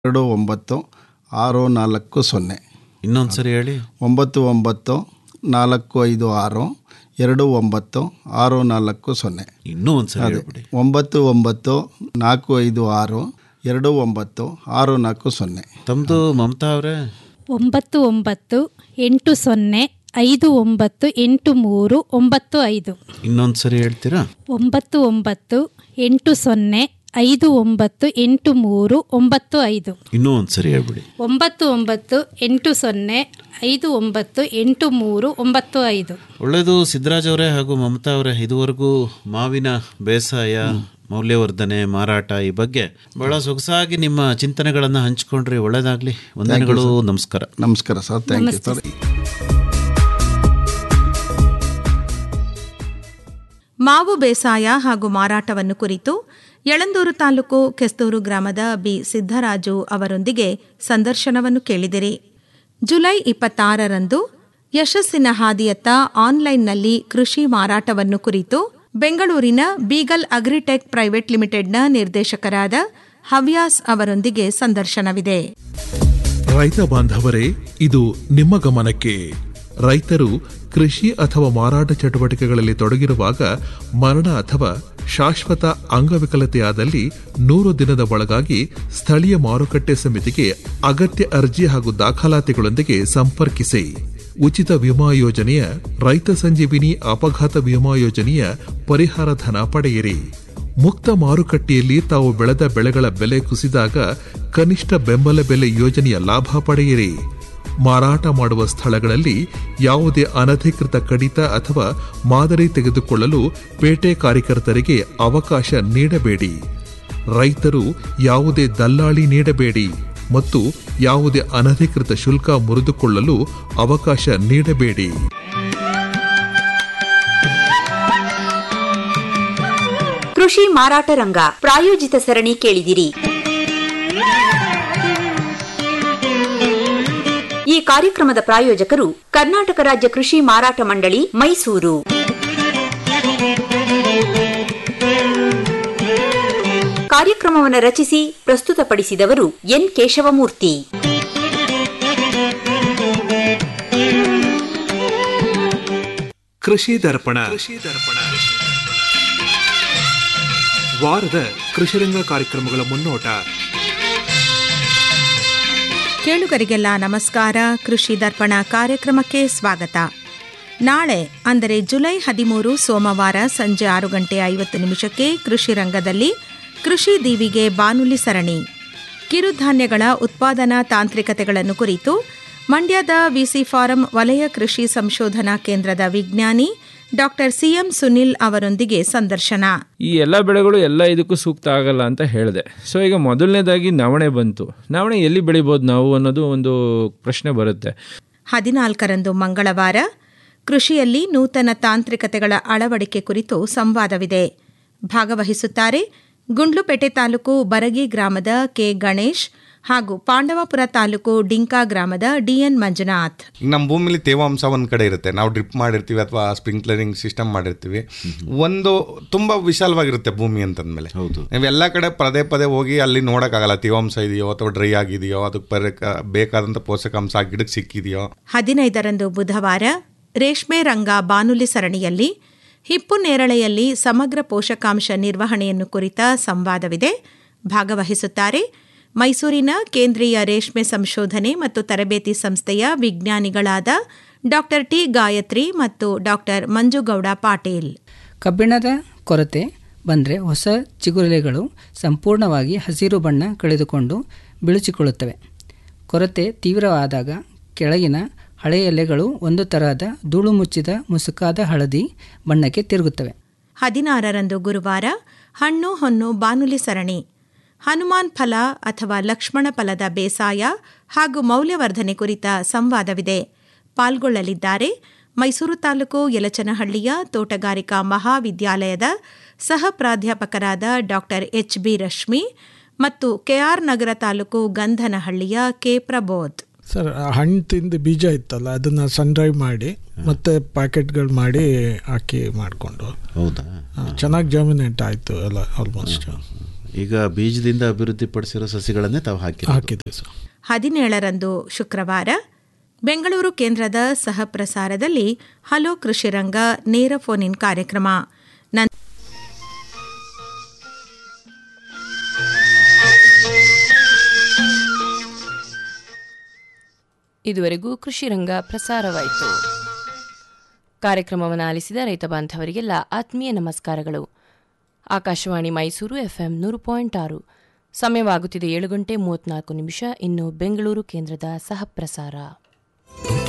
ಎರಡು ಒಂಬತ್ತು ಆರು ನಾಲ್ಕು ಸೊನ್ನೆ ಇನ್ನೊಂದು ಸರಿ ಹೇಳಿ ಒಂಬತ್ತು ಒಂಬತ್ತು ನಾಲ್ಕು ಐದು ಆರು ಎರಡು ಒಂಬತ್ತು ಆರು ನಾಲ್ಕು ಸೊನ್ನೆ ಇನ್ನೂ ಒಂದು ಸರಿ ಹೇಳ್ಬಿಡಿ ಒಂಬತ್ತು ಒಂಬತ್ತು ನಾಲ್ಕು ಐದು ಆರು ಎರಡು ಒಂಬತ್ತು ಆರು ನಾಲ್ಕು ಸೊನ್ನೆ ತಮ್ಮದು ಮಮತಾ ಅವರೇ ಒಂಬತ್ತು ಒಂಬತ್ತು ಎಂಟು ಸೊನ್ನೆ ಐದು ಒಂಬತ್ತು ಎಂಟು ಮೂರು ಒಂಬತ್ತು ಐದು ಇನ್ನೊಂದು ಸರಿ ಹೇಳ್ತೀರಾ ಒಂಬತ್ತು ಒಂಬತ್ತು ಎಂಟು ಸೊನ್ನೆ ಐದು ಒಂಬತ್ತು ಎಂಟು ಮೂರು ಒಂಬತ್ತು ಐದು ಇನ್ನೂ ಒಂದು ಸರಿ ಹೇಳ್ಬಿಡಿ ಒಂಬತ್ತು ಒಂಬತ್ತು ಎಂಟು ಸೊನ್ನೆ ಐದು ಒಂಬತ್ತು ಎಂಟು ಮೂರು ಒಂಬತ್ತು ಐದು ಒಳ್ಳೆಯದು ಸಿದ್ದರಾಜ್ ಅವರೇ ಹಾಗೂ ಮಮತಾ ಅವರೇ ಇದುವರೆಗೂ ಮಾವಿನ ಬೇಸಾಯ ಮೌಲ್ಯವರ್ಧನೆ ಮಾರಾಟ ಈ ಬಗ್ಗೆ ಬಹಳ ಸೊಗಸಾಗಿ ನಿಮ್ಮ ಚಿಂತನೆಗಳನ್ನು ಹಂಚಿಕೊಂಡ್ರಿ ಒಳ್ಳೆಯದಾಗಲಿ ವಂದನೆಗಳು ನಮಸ್ಕಾರ ನಮಸ್ಕಾರ ಸರ್ ಥ್ಯಾಂಕ್ ಯು ಸರ್ ಮಾವು ಬೇಸಾಯ ಹಾಗೂ ಮಾರಾಟವನ್ನು ಕುರಿತು ಯಳಂದೂರು ತಾಲೂಕು ಕೆಸ್ತೂರು ಗ್ರಾಮದ ಬಿ ಸಿದ್ದರಾಜು ಅವರೊಂದಿಗೆ ಸಂದರ್ಶನವನ್ನು ಕೇಳಿದಿರಿ ಜುಲೈ ಇಪ್ಪತ್ತಾರರಂದು ಯಶಸ್ಸಿನ ಹಾದಿಯತ್ತ ಆನ್ಲೈನ್ನಲ್ಲಿ ಕೃಷಿ ಮಾರಾಟವನ್ನು ಕುರಿತು ಬೆಂಗಳೂರಿನ ಬೀಗಲ್ ಅಗ್ರಿಟೆಕ್ ಪ್ರೈವೇಟ್ ಲಿಮಿಟೆಡ್ನ ನಿರ್ದೇಶಕರಾದ ಹವ್ಯಾಸ್ ಅವರೊಂದಿಗೆ ಸಂದರ್ಶನವಿದೆ ರೈತ ಬಾಂಧವರೇ ಇದು ನಿಮ್ಮ ಗಮನಕ್ಕೆ ರೈತರು ಕೃಷಿ ಅಥವಾ ಮಾರಾಟ ಚಟುವಟಿಕೆಗಳಲ್ಲಿ ತೊಡಗಿರುವಾಗ ಮರಣ ಅಥವಾ ಶಾಶ್ವತ ಅಂಗವಿಕಲತೆಯಾದಲ್ಲಿ ನೂರು ದಿನದ ಒಳಗಾಗಿ ಸ್ಥಳೀಯ ಮಾರುಕಟ್ಟೆ ಸಮಿತಿಗೆ ಅಗತ್ಯ ಅರ್ಜಿ ಹಾಗೂ ದಾಖಲಾತಿಗಳೊಂದಿಗೆ ಸಂಪರ್ಕಿಸಿ ಉಚಿತ ವಿಮಾ ಯೋಜನೆಯ ರೈತ ಸಂಜೀವಿನಿ ಅಪಘಾತ ವಿಮಾ ಯೋಜನೆಯ ಪರಿಹಾರ ಧನ ಪಡೆಯಿರಿ ಮುಕ್ತ ಮಾರುಕಟ್ಟೆಯಲ್ಲಿ ತಾವು ಬೆಳೆದ ಬೆಳೆಗಳ ಬೆಲೆ ಕುಸಿದಾಗ ಕನಿಷ್ಠ ಬೆಂಬಲ ಬೆಲೆ ಯೋಜನೆಯ ಲಾಭ ಪಡೆಯಿರಿ ಮಾರಾಟ ಮಾಡುವ ಸ್ಥಳಗಳಲ್ಲಿ ಯಾವುದೇ ಅನಧಿಕೃತ ಕಡಿತ ಅಥವಾ ಮಾದರಿ ತೆಗೆದುಕೊಳ್ಳಲು ಪೇಟೆ ಕಾರ್ಯಕರ್ತರಿಗೆ ಅವಕಾಶ ನೀಡಬೇಡಿ ರೈತರು ಯಾವುದೇ ದಲ್ಲಾಳಿ ನೀಡಬೇಡಿ ಮತ್ತು ಯಾವುದೇ ಅನಧಿಕೃತ ಶುಲ್ಕ ಮುರಿದುಕೊಳ್ಳಲು ಅವಕಾಶ ನೀಡಬೇಡಿ ಕೃಷಿ ಮಾರಾಟ ರಂಗ ಪ್ರಾಯೋಜಿತ ಸರಣಿ ಕೇಳಿದಿರಿ ಈ ಕಾರ್ಯಕ್ರಮದ ಪ್ರಾಯೋಜಕರು ಕರ್ನಾಟಕ ರಾಜ್ಯ ಕೃಷಿ ಮಾರಾಟ ಮಂಡಳಿ ಮೈಸೂರು ಕಾರ್ಯಕ್ರಮವನ್ನು ರಚಿಸಿ ಪ್ರಸ್ತುತಪಡಿಸಿದವರು ಎನ್ ಕೇಶವಮೂರ್ತಿ ಕೃಷಿ ದರ್ಪಣ ಕೃಷಿ ದರ್ಪಣ ವಾರದ ಕೃಷಿರಂಗ ಕಾರ್ಯಕ್ರಮಗಳ ಮುನ್ನೋಟ ಕೇಳುಗರಿಗೆಲ್ಲ ನಮಸ್ಕಾರ ಕೃಷಿ ದರ್ಪಣ ಕಾರ್ಯಕ್ರಮಕ್ಕೆ ಸ್ವಾಗತ ನಾಳೆ ಅಂದರೆ ಜುಲೈ ಹದಿಮೂರು ಸೋಮವಾರ ಸಂಜೆ ಆರು ಗಂಟೆ ಐವತ್ತು ನಿಮಿಷಕ್ಕೆ ಕೃಷಿ ರಂಗದಲ್ಲಿ ಕೃಷಿ ದೀವಿಗೆ ಬಾನುಲಿ ಸರಣಿ ಕಿರುಧಾನ್ಯಗಳ ಉತ್ಪಾದನಾ ತಾಂತ್ರಿಕತೆಗಳನ್ನು ಕುರಿತು ಮಂಡ್ಯದ ವಿಸಿ ಫಾರಂ ವಲಯ ಕೃಷಿ ಸಂಶೋಧನಾ ಕೇಂದ್ರದ ವಿಜ್ಞಾನಿ ಡಾಕ್ಟರ್ ಸಿಎಂ ಸುನಿಲ್ ಅವರೊಂದಿಗೆ ಸಂದರ್ಶನ ಈ ಎಲ್ಲ ಬೆಳೆಗಳು ಎಲ್ಲ ಇದಕ್ಕೂ ಸೂಕ್ತ ಆಗಲ್ಲ ಅಂತ ಹೇಳಿದೆ ಸೊ ಈಗ ಮೊದಲನೇದಾಗಿ ನವಣೆ ಬಂತು ನವಣೆ ಎಲ್ಲಿ ಬೆಳಿಬೋದು ನಾವು ಅನ್ನೋದು ಒಂದು ಪ್ರಶ್ನೆ ಬರುತ್ತೆ ಹದಿನಾಲ್ಕರಂದು ಮಂಗಳವಾರ ಕೃಷಿಯಲ್ಲಿ ನೂತನ ತಾಂತ್ರಿಕತೆಗಳ ಅಳವಡಿಕೆ ಕುರಿತು ಸಂವಾದವಿದೆ ಭಾಗವಹಿಸುತ್ತಾರೆ ಗುಂಡ್ಲುಪೇಟೆ ತಾಲೂಕು ಬರಗಿ ಗ್ರಾಮದ ಕೆ ಗಣೇಶ್ ಹಾಗೂ ಪಾಂಡವಪುರ ತಾಲೂಕು ಡಿಂಕಾ ಗ್ರಾಮದ ಡಿಎನ್ ಮಂಜುನಾಥ್ ಈಗ ನಮ್ಮ ಭೂಮಿಲಿ ತೇವಾಂಶ ಒಂದು ಕಡೆ ಇರುತ್ತೆ ನಾವು ಡ್ರಿಪ್ ಮಾಡಿರ್ತೀವಿ ಅಥವಾ ಸ್ಪ್ರಿಂಕ್ಲರಿಂಗ್ ಸಿಸ್ಟಮ್ ಮಾಡಿರ್ತೀವಿ ಒಂದು ತುಂಬ ವಿಶಾಲವಾಗಿರುತ್ತೆ ಭೂಮಿ ಅಂತಂದ್ಮೇಲೆ ಹೌದು. ನೀವು ಎಲ್ಲ ಕಡೆ ಪದೇ ಪದೇ ಹೋಗಿ ಅಲ್ಲಿ ನೋಡೋಕ್ಕಾಗಲ್ಲ ತೇವಾಂಶ ಇದೆಯೋ ಅಥವಾ ಡ್ರೈ ಆಗಿದೆಯೋ ಅದಕ್ಕೆ ಬರಕ ಬೇಕಾದಂಥ ಪೋಷಕಾಂಶ ಆ ಗಿಡಕ್ಕೆ ಸಿಕ್ಕಿದೆಯೋ ಹದಿನೈದರಂದು ಬುಧವಾರ ರೇಷ್ಮೆ ರಂಗ ಬಾನುಲಿ ಸರಣಿಯಲ್ಲಿ ಹಿಪ್ಪು ನೇರಳೆಯಲ್ಲಿ ಸಮಗ್ರ ಪೋಷಕಾಂಶ ನಿರ್ವಹಣೆಯನ್ನು ಕುರಿತ ಸಂವಾದವಿದೆ ಭಾಗವಹಿಸುತ್ತಾರೆ ಮೈಸೂರಿನ ಕೇಂದ್ರೀಯ ರೇಷ್ಮೆ ಸಂಶೋಧನೆ ಮತ್ತು ತರಬೇತಿ ಸಂಸ್ಥೆಯ ವಿಜ್ಞಾನಿಗಳಾದ ಡಾಕ್ಟರ್ ಟಿ ಗಾಯತ್ರಿ ಮತ್ತು ಡಾಕ್ಟರ್ ಮಂಜುಗೌಡ ಪಾಟೀಲ್ ಕಬ್ಬಿಣದ ಕೊರತೆ ಬಂದರೆ ಹೊಸ ಚಿಗುರೆಲೆಗಳು ಸಂಪೂರ್ಣವಾಗಿ ಹಸಿರು ಬಣ್ಣ ಕಳೆದುಕೊಂಡು ಬಿಳುಚಿಕೊಳ್ಳುತ್ತವೆ ಕೊರತೆ ತೀವ್ರವಾದಾಗ ಕೆಳಗಿನ ಹಳೆಯ ಎಲೆಗಳು ಒಂದು ತರಹದ ಧೂಳು ಮುಚ್ಚಿದ ಮುಸುಕಾದ ಹಳದಿ ಬಣ್ಣಕ್ಕೆ ತಿರುಗುತ್ತವೆ ಹದಿನಾರರಂದು ಗುರುವಾರ ಹಣ್ಣು ಹೊನ್ನು ಬಾನುಲಿ ಸರಣಿ ಹನುಮಾನ್ ಫಲ ಅಥವಾ ಲಕ್ಷ್ಮಣ ಫಲದ ಬೇಸಾಯ ಹಾಗೂ ಮೌಲ್ಯವರ್ಧನೆ ಕುರಿತ ಸಂವಾದವಿದೆ ಪಾಲ್ಗೊಳ್ಳಲಿದ್ದಾರೆ ಮೈಸೂರು ತಾಲೂಕು ಯಲಚನಹಳ್ಳಿಯ ತೋಟಗಾರಿಕಾ ಮಹಾವಿದ್ಯಾಲಯದ ಸಹ ಪ್ರಾಧ್ಯಾಪಕರಾದ ಡಾಕ್ಟರ್ ಎಚ್ ಬಿ ರಶ್ಮಿ ಮತ್ತು ಕೆಆರ್ ನಗರ ತಾಲೂಕು ಗಂಧನಹಳ್ಳಿಯ ಕೆ ಪ್ರಬೋಧ್ ಸರ್ ಆ ಹಣ್ಣು ತಿಂದು ಬೀಜ ಇತ್ತಲ್ಲ ಅದನ್ನ ಸನ್ ಡ್ರೈ ಮಾಡಿ ಮತ್ತೆ ಪ್ಯಾಕೆಟ್ಗಳು ಮಾಡಿ ಹಾಕಿ ಮಾಡಿಕೊಂಡು ಹೌದಾ ಚೆನ್ನಾಗಿ ಜರ್ಮಿನೇಟ್ ಆಯಿತು ಎಲ್ಲ ಆಲ್ಮೋಸ್ಟ್ ಈಗ ಬೀಜದಿಂದ ಅಭಿವೃದ್ಧಿಪಡಿಸಿರೋ ಸಸಿಗಳನ್ನೇ ತಾವು ಹಾಕಿ ಹಾಕಿದೆ ಸರ್ ಹದಿನೇಳರಂದು ಶುಕ್ರವಾರ ಬೆಂಗಳೂರು ಕೇಂದ್ರದ ಸಹ ಪ್ರಸಾರದಲ್ಲಿ ಹಲೋ ಕೃಷಿರಂಗ ನೇರ ಫೋನ್ ಇನ್ ಕಾರ್ಯಕ್ರಮ ನನ್- ಇದುವರೆಗೂ ಕೃಷಿ ರಂಗ ಪ್ರಸಾರವಾಯಿತು ಕಾರ್ಯಕ್ರಮವನ್ನು ಆಲಿಸಿದ ರೈತ ಬಾಂಧವರಿಗೆಲ್ಲ ಆತ್ಮೀಯ ನಮಸ್ಕಾರಗಳು ಆಕಾಶವಾಣಿ ಮೈಸೂರು ಎಫ್ಎಂ ನೂರು ಪಾಯಿಂಟ್ ಆರು ಸಮಯವಾಗುತ್ತಿದೆ ಏಳು ಗಂಟೆ ಮೂವತ್ನಾಲ್ಕು ನಿಮಿಷ ಇನ್ನು ಬೆಂಗಳೂರು ಕೇಂದ್ರದ ಸಹ ಪ್ರಸಾರ